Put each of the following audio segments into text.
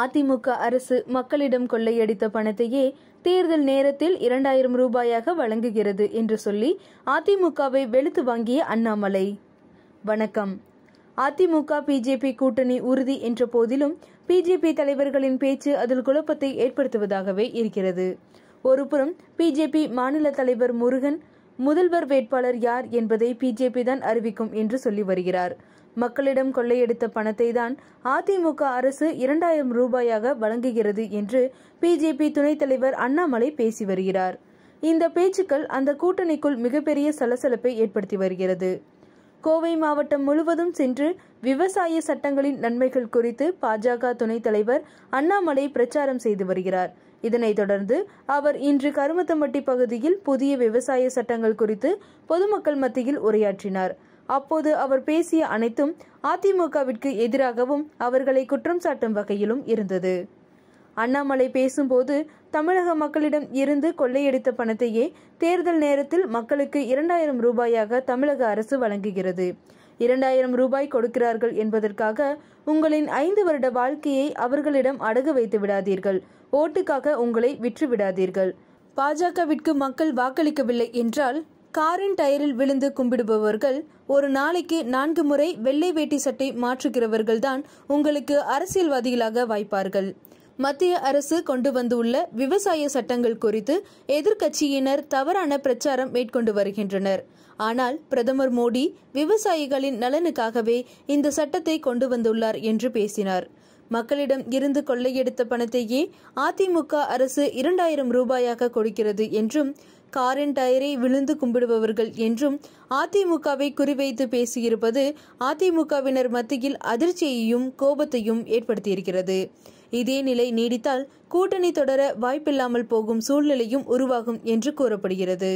அதிமுக அரசு மக்களிடம் கொள்ளையடித்த பணத்தையே தேர்தல் நேரத்தில் இரண்டாயிரம் ரூபாயாக வழங்குகிறது என்று சொல்லி அதிமுகவை வெளுத்து வாங்கிய அண்ணாமலை வணக்கம் அதிமுக பிஜேபி கூட்டணி உறுதி என்ற போதிலும் பிஜேபி தலைவர்களின் பேச்சு அதில் குழப்பத்தை ஏற்படுத்துவதாகவே இருக்கிறது ஒருபுறம் பிஜேபி மாநில தலைவர் முருகன் முதல்வர் வேட்பாளர் யார் என்பதை பிஜேபி தான் அறிவிக்கும் என்று சொல்லி வருகிறார் மக்களிடம் கொள்ளையடித்த பணத்தை தான் அதிமுக அரசு இரண்டாயிரம் ரூபாயாக வழங்குகிறது என்று பிஜேபி துணைத் தலைவர் அண்ணாமலை பேசி வருகிறார் இந்த பேச்சுக்கள் அந்த கூட்டணிக்குள் மிகப்பெரிய சலசலப்பை ஏற்படுத்தி வருகிறது கோவை மாவட்டம் முழுவதும் சென்று விவசாய சட்டங்களின் நன்மைகள் குறித்து பாஜக துணைத் தலைவர் அண்ணாமலை பிரச்சாரம் செய்து வருகிறார் இதனைத் தொடர்ந்து அவர் இன்று கருமத்தம்பட்டி பகுதியில் புதிய விவசாய சட்டங்கள் குறித்து பொதுமக்கள் மத்தியில் உரையாற்றினார் அப்போது அவர் பேசிய அனைத்தும் அதிமுகவிற்கு எதிராகவும் அவர்களை குற்றம் சாட்டும் வகையிலும் இருந்தது அண்ணாமலை பேசும்போது தமிழக மக்களிடம் இருந்து கொள்ளையடித்த பணத்தையே தேர்தல் நேரத்தில் மக்களுக்கு இரண்டாயிரம் ரூபாயாக தமிழக அரசு வழங்குகிறது இரண்டாயிரம் ரூபாய் கொடுக்கிறார்கள் என்பதற்காக உங்களின் ஐந்து வருட வாழ்க்கையை அவர்களிடம் அடகு வைத்து விடாதீர்கள் ஓட்டுக்காக உங்களை விற்று விடாதீர்கள் பாஜகவிற்கு மக்கள் வாக்களிக்கவில்லை என்றால் காரின் டயரில் விழுந்து கும்பிடுபவர்கள் ஒரு நாளைக்கு நான்கு முறை வெள்ளை வேட்டி சட்டை மாற்றுகிறவர்கள்தான் உங்களுக்கு அரசியல்வாதிகளாக வாய்ப்பார்கள் மத்திய அரசு கொண்டு வந்துள்ள விவசாய சட்டங்கள் குறித்து எதிர்க்கட்சியினர் தவறான பிரச்சாரம் மேற்கொண்டு வருகின்றனர் ஆனால் பிரதமர் மோடி விவசாயிகளின் நலனுக்காகவே இந்த சட்டத்தை கொண்டு வந்துள்ளார் என்று பேசினார் மக்களிடம் இருந்து கொள்ளையெடுத்த பணத்தையே அதிமுக அரசு இரண்டாயிரம் ரூபாயாக கொடுக்கிறது என்றும் காரின் டயரை விழுந்து கும்பிடுபவர்கள் என்றும் அதிமுகவை குறிவைத்து பேசியிருப்பது அதிமுகவினர் மத்தியில் அதிர்ச்சியையும் கோபத்தையும் ஏற்படுத்தியிருக்கிறது இதே நிலை நீடித்தால் கூட்டணி தொடர வாய்ப்பில்லாமல் போகும் சூழ்நிலையும் உருவாகும் என்று கூறப்படுகிறது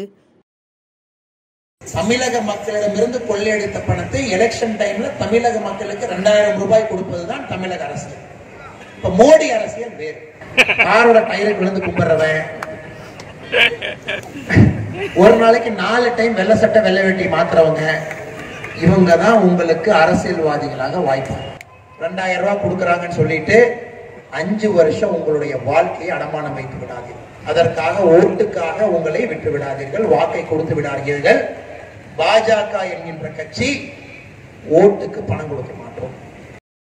தமிழக மக்களிடமிருந்து கொள்ளையடித்த பணத்தை எலெக்ஷன் டைம்ல தமிழக மக்களுக்கு ரெண்டாயிரம் ரூபாய் கொடுப்பதுதான் தமிழக அரசியல் இப்ப மோடி அரசியல் வேறு காரோட டயருக்கு விழுந்து கும்பிடுறவன் ஒரு நாளைக்கு நாலு டைம் வெள்ளை சட்டை வெள்ளை வேட்டி மாத்துறவங்க இவங்க தான் உங்களுக்கு அரசியல்வாதிகளாக வாய்ப்பு ரெண்டாயிரம் ரூபாய் கொடுக்குறாங்கன்னு சொல்லிட்டு அஞ்சு வருஷம் உங்களுடைய வாழ்க்கையை அடமானம் வைத்து விடாதீர்கள் அதற்காக ஓட்டுக்காக உங்களை விட்டு விடாதீர்கள் வாக்கை கொடுத்து விடாதீர்கள் பாஜக என்கின்ற கட்சி ஓட்டுக்கு பணம் கொடுக்க மாட்டோம்